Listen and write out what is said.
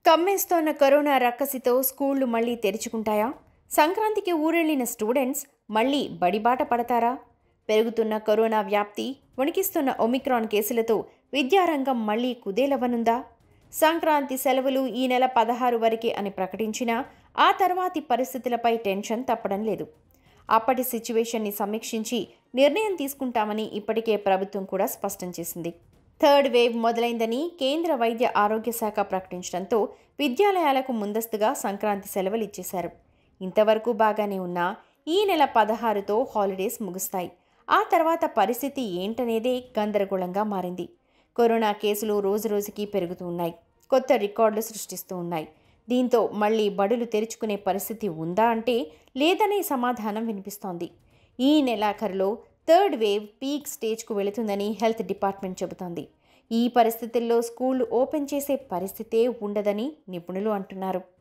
కమ్మేస్తోన్న corona రక్కసితో స్కూళ్లు మళ్లీ తెరుచుకుంటాయా సంక్రాంతికి ఊరెళ్లిన students మళ్లీ బడిబాట పడతారా పెరుగుతున్న కరోనా వ్యాప్తి వణికిస్తున్న ఒమిక్రాన్ కేసులతో విద్యారంగం మళ్లీ కుదేలవనుందా సంక్రాంతి సెలవులు ఈ నెల పదహారు వరకే అని ప్రకటించినా ఆ తర్వాతి పరిస్థితులపై టెన్షన్ తప్పడం లేదు అప్పటి సిచ్యువేషన్ని సమీక్షించి నిర్ణయం తీసుకుంటామని ఇప్పటికే ప్రభుత్వం కూడా స్పష్టం చేసింది థర్డ్ వేవ్ మొదలైందని కేంద్ర వైద్య ఆరోగ్య శాఖ ప్రకటించడంతో విద్యాలయాలకు ముందస్తుగా సంక్రాంతి సెలవులు ఇచ్చేశారు ఇంతవరకు బాగానే ఉన్నా ఈ నెల పదహారుతో హాలిడేస్ ముగుస్తాయి ఆ తర్వాత పరిస్థితి ఏంటనేదే గందరగోళంగా మారింది కరోనా కేసులు రోజురోజుకి పెరుగుతూ ఉన్నాయి కొత్త రికార్డులు సృష్టిస్తూ ఉన్నాయి దీంతో మళ్ళీ బడులు తెరుచుకునే పరిస్థితి ఉందా అంటే లేదనే సమాధానం వినిపిస్తోంది ఈ నెలాఖరులో థర్డ్ వేవ్ పీక్ స్టేజ్కు వెళుతుందని హెల్త్ డిపార్ట్మెంట్ చెబుతోంది ఈ పరిస్థితుల్లో స్కూళ్లు ఓపెన్ చేసే పరిస్థితే ఉండదని నిపుణులు అంటున్నారు